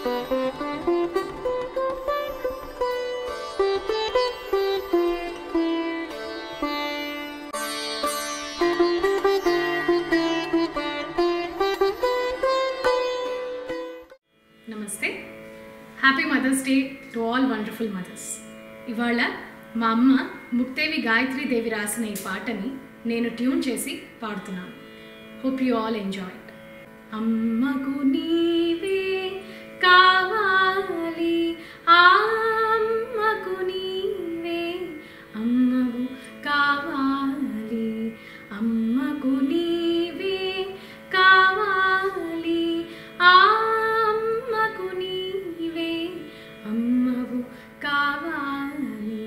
నమస్తే happy mother's day to all wonderful mothers ఇవాళ మా అమ్మ ముక్తేవి గాయత్రి దేవి రాసిన ఈ పాటని నేను ట్యూన్ చేసి పాడుతున్నాను hope you all enjoy it అమ్మకు నీవే కావాలి ఆ అమ్మకు నీవే అమ్మవు కావాలి అమ్మకు నీవే కావాలి ఆ అమ్మకు నీవే అమ్మవు కావాలి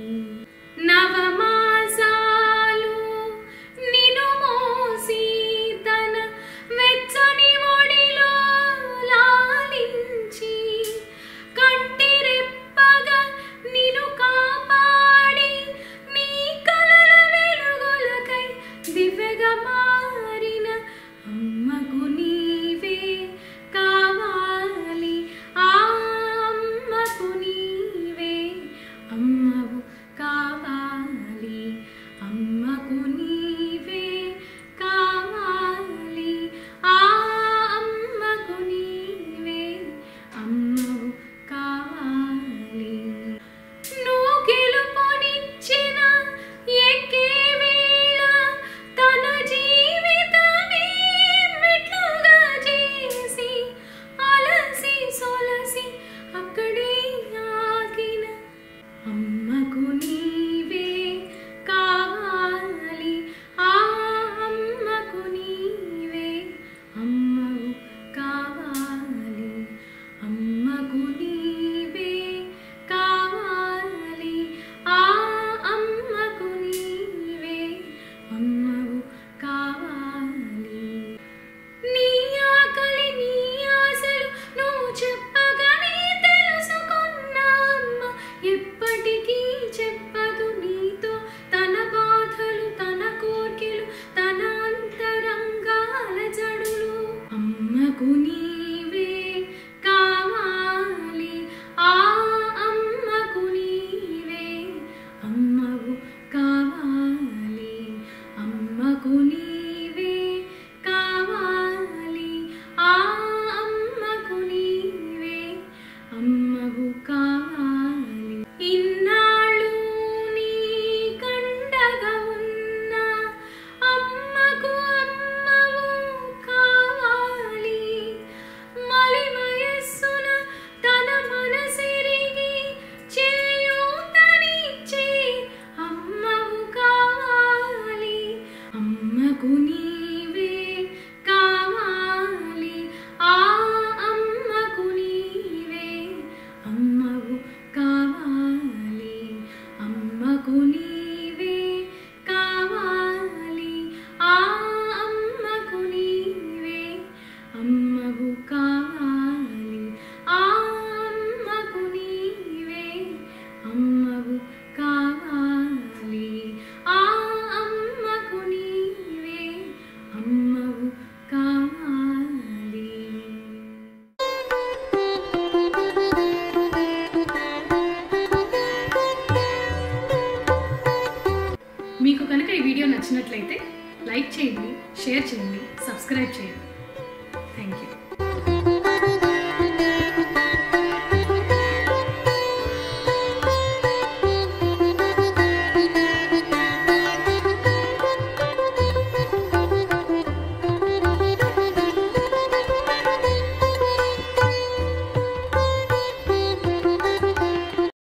నవమాసాలు నిను మోసి తన వెచ్చని ఒడిలో లాలించి కంటి రెప్పగా నిను కాపాడి నీ కలల వెలుగులకై దివ్యగా మారిన అమ్మకు నీవే కావాలి ఆ అమ్మకు నీవే అమ్మవు కావాలి అమ్మకు నీవే కావాలి ఆ అమ్మకు నీవే అమ్మవు కావాలి నువ్వు గెలుపునిచ్చిన ఎక్కే వేళ తన జీవితమే మెట్లుగా చేసి అలసి సొలసి అక్కడే ఆగిన అమ్మకు నీవే కావాలి ఆ అమ్మకు నీవే అమ్మవు కావాలి అమ్మకు నీవే కావాలి ఆ అమ్మకు నీవే అమ్మవు కావాలి నీ ఆకలి నీ ఆశలు నువ్వు చెప్పగానే తెలుసుకున్న అమ్మ ఎప్పటికీ చెప్పదు నీతో తన బాధలు తన కోర్కెలు తన అంతరంగాల జడులు అమ్మకు నీవే కావాలి ఆ అమ్మకు నీవే అమ్మవు కావాలి అమ్మకు నీవే కావాలి ఆ అమ్మకు నీవే అమ్మవు కావాలి ఇన్నాళ్ళు నీ కండగా ఉన్న అమ్మకు అమ్మవు కావాలి మలి వయస్సున తన మనసిరిగి చేయూతనిచ్చే అమ్మవు కావాలి అమ్మకు నీవే కావాలి ఆ అమ్మకు నీవే అమ్మవు కావాలి అమ్మకు నీవే కావాలి ఆ అమ్మకు నీవే అమ్మవు కావాలి ఆ అమ్మకు నీవే అమ్మవు కావాలి ఆ అమ్మకు నీవే అమ్మవు కావాలి మీకు కనుక ఈ వీడియో నచ్చినట్లయితే లైక్ చేయండి షేర్ చేయండి సబ్స్క్రైబ్ చేయండి